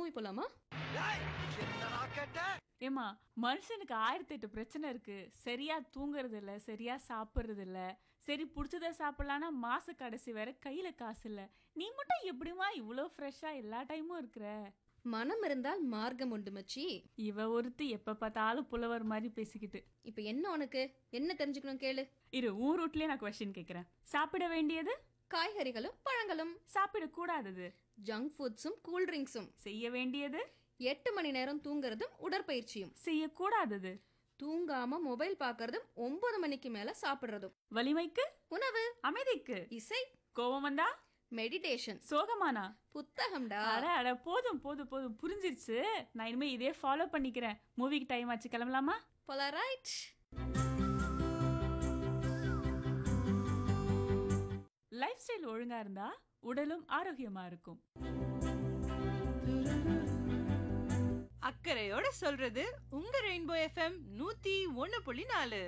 movie போலாமா ஏமா மனுஷனுக்கு ஆயிரத்தி எட்டு பிரச்சனை இருக்கு சரியா தூங்குறது இல்ல சரியா சாப்பிடுறது இல்ல சரி பிடிச்சத சாப்பிடலான்னா மாச கடைசி வேற கையில காசு இல்ல நீ மட்டும் எப்படிமா இவ்வளோ ஃப்ரெஷ்ஷா எல்லா டைமும் இருக்கிற மனம் இருந்தால் மார்க்கம் உண்டு மச்சி இவ ஒருத்தி எப்ப பார்த்தாலும் புலவர் மாதிரி பேசிக்கிட்டு இப்போ என்ன உனக்கு என்ன தெரிஞ்சுக்கணும் கேளு இரு ஊர் ரூட்லயே நான் கொஸ்டின் கேக்குறேன் சாப்பிட வேண்டியது காய்கறிகளும் பழங்களும் சாப்பிடக்கூடாதது ஜங்க் ஃபுட்ஸும் கூல் ட்ரிங்க்ஸும் செய்ய வேண்டியது எட்டு மணி நேரம் தூங்குறதும் உடற்பயிற்சியும் செய்யக்கூடாதது தூங்காம மொபைல் பார்க்கறதும் ஒன்பது மணிக்கு மேல சாப்பிடுறதும் வலிமைக்கு உணவு அமைதிக்கு இசை கோபம் வந்தா மெடிடேஷன் சோகமானா புத்தகம்டா அட அட போதும் போதும் போதும் புரிஞ்சிருச்சு நான் இனிமே இதே ஃபாலோ பண்ணிக்கிறேன் மூவிக்கு டைம் ஆச்சு கிளம்பலாமா போலரைட் லைஃப் ஸ்டைல் ஒழுங்கா இருந்தா உடலும் ஆரோக்கியமா இருக்கும் அக்கறையோட சொல்றது உங்க ரெயின்போ எஃப்எம் நூத்தி ஒன்னு புள்ளி நாலு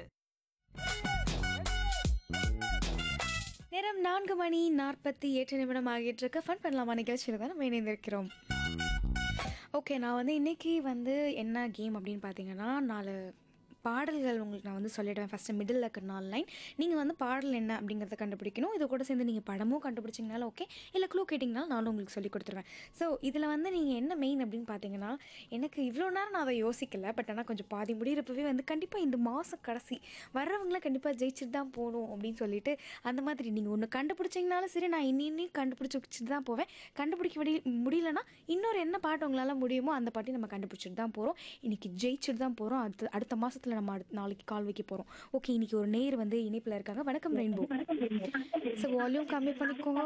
நேரம் நான்கு மணி நாற்பத்தி எட்டு நிமிடம் ஆகிட்டு இருக்க ஃபன் பண்ணலாமா நிகழ்ச்சியில் தான் நம்ம இணைந்திருக்கிறோம் ஓகே நான் வந்து இன்னைக்கு வந்து என்ன கேம் அப்படின்னு பார்த்தீங்கன்னா நாலு பாடல்கள் உங்களுக்கு நான் வந்து சொல்லிடுவேன் ஃபஸ்ட்டு மிடில் இருக்கிற நாலு லைன் நீங்கள் வந்து பாடல் என்ன அப்படிங்கிறத கண்டுபிடிக்கணும் இது கூட சேர்ந்து நீங்கள் படமும் கண்டுபிடிச்சிங்கனாலும் ஓகே இல்லை க்ளூ கேட்டிங்கனாலும் நானும் உங்களுக்கு சொல்லி கொடுத்துருவேன் ஸோ இதில் வந்து நீங்கள் என்ன மெயின் அப்படின்னு பார்த்தீங்கன்னா எனக்கு இவ்வளோ நேரம் நான் அதை யோசிக்கல பட் ஆனால் கொஞ்சம் பாதி முடிகிறப்பவே வந்து கண்டிப்பாக இந்த மாதம் கடைசி வர்றவங்களாம் கண்டிப்பாக ஜெயிச்சுட்டு தான் போகணும் அப்படின்னு சொல்லிட்டு அந்த மாதிரி நீங்கள் ஒன்று கண்டுபிடிச்சிங்கனாலும் சரி நான் இன்னி இன்னி கண்டுபிடிச்சி வச்சுட்டு தான் போவேன் கண்டுபிடிக்க முடி முடியலன்னா இன்னொரு என்ன பாட்டு உங்களால் முடியுமோ அந்த பாட்டையும் நம்ம கண்டுபிடிச்சிட்டு தான் போகிறோம் இன்றைக்கி ஜெயிச்சுட்டு தான் போகிறோம் அடுத்த அடுத்த மாதத்தில் நம்ம அடுத்த நாளைக்கு கால் வைக்க போகிறோம் ஓகே இன்றைக்கி ஒரு நேர் வந்து இணைப்பில் இருக்காங்க வணக்கம் ரெயின்போ ஸோ வால்யூம் கம்மி பண்ணிக்கோங்க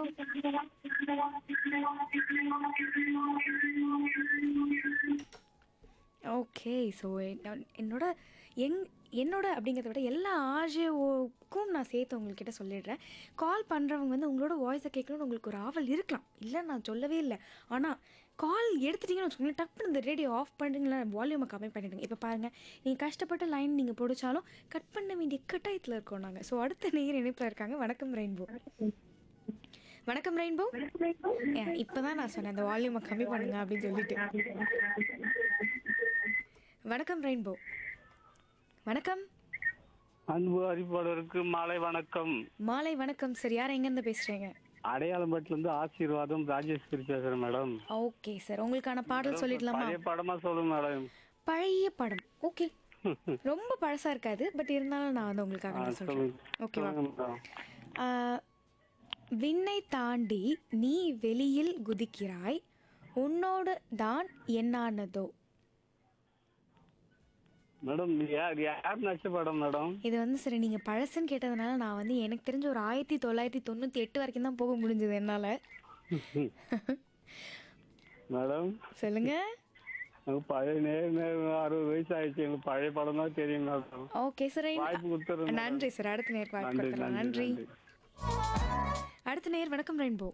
ஓகே ஸோ என்னோட எங் என்னோட அப்படிங்கிறத விட எல்லா ஆர்ஜேஓக்கும் நான் சேர்த்து உங்கள்கிட்ட சொல்லிடுறேன் கால் பண்ணுறவங்க வந்து உங்களோட வாய்ஸை கேட்கணும்னு உங்களுக்கு ஒரு ஆவல் இருக்கலாம் இல்லை நான் சொல்லவே இல்லை ஆனால் கால் எடுத்துட்டீங்கன்னு வச்சுக்கோங்களேன் டக்குனு இந்த ரேடியோ ஆஃப் பண்ணுறீங்களா வால்யூமை கம்மி பண்ணிடுங்க இப்போ பாருங்கள் நீங்கள் கஷ்டப்பட்ட லைன் நீங்கள் பிடிச்சாலும் கட் பண்ண வேண்டிய கட்டாயத்தில் இருக்கோம் நாங்கள் ஸோ அடுத்த நேர் இணைப்பில் இருக்காங்க வணக்கம் ரெயின்போ வணக்கம் ரெயின்போ இப்போ தான் நான் சொன்னேன் அந்த வால்யூமை கம்மி பண்ணுங்க அப்படின்னு சொல்லிட்டு வணக்கம் ரெயின்போ வணக்கம் அன்பு அறிவாளருக்கு மாலை வணக்கம் மாலை வணக்கம் சார் யார் எங்கேருந்து பேசுகிறீங்க அடையாளம்பட்டில இருந்து ஆசீர்வாதம் ராஜேஸ்வரி பேசுறேன் மேடம் ஓகே சார் உங்களுக்கான பாடல் சொல்லிடலாமா பழைய படமா சொல்லுங்க மேடம் பழைய படம் ஓகே ரொம்ப பழசா இருக்காது பட் இருந்தாலும் நான் வந்து உங்களுக்காக நான் சொல்றேன் சொல்லுங்க ஓகேவா சொல்லுங்க மேடம் ஆஹ், விண்ணை தாண்டி நீ வெளியில் குதிக்கிறாய் உன்னோடு தான் என்னானதோ மேடம் இது யார் யார் நடிச்ச படம் மேடம் இது வந்து சரி நீங்கள் பழசுன்னு கேட்டதுனால நான் வந்து எனக்கு தெரிஞ்ச ஒரு ஆயிரத்தி தொள்ளாயிரத்தி தொண்ணூற்றி எட்டு வரைக்கும் தான் போக முடிஞ்சது என்னால் மேடம் சொல்லுங்க எனக்கு பழைய நேரம் நேரம் அறுபது வயசு ஆயிடுச்சு எனக்கு பழைய படம் தான் தெரியும் மேடம் ஓகே சார் வாய்ப்பு கொடுத்துருங்க நன்றி சார் அடுத்த நேருக்கு வாய்ப்பு நன்றி கொடுத்துடலாம் நன்றி நன்றி அடுத்த நேர் வணக்கம் ரெயின்போ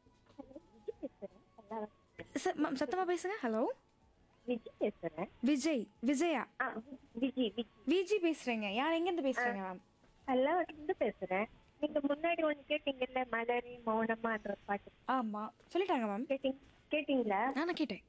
சார் மேம் சத்தமா பேசுங்க ஹலோ விஜி பேசுறேன் விஜய் விஜயா ஆ விஜி விஜி விஜி பேசுறேங்க யார் எங்கேருந்து பேசுறீங்க மேம் எல்லாம் இருந்து பேசுறேன் நீங்க முன்னாடி ஒண்ணு கேட்டீங்கல்ல மலரி மௌனமா அந்த ஒரு பாட்டு ஆமா சொல்லிட்டாங்க மேம் கேட்டீங்க கேட்டீங்களா நான் கேட்டேன்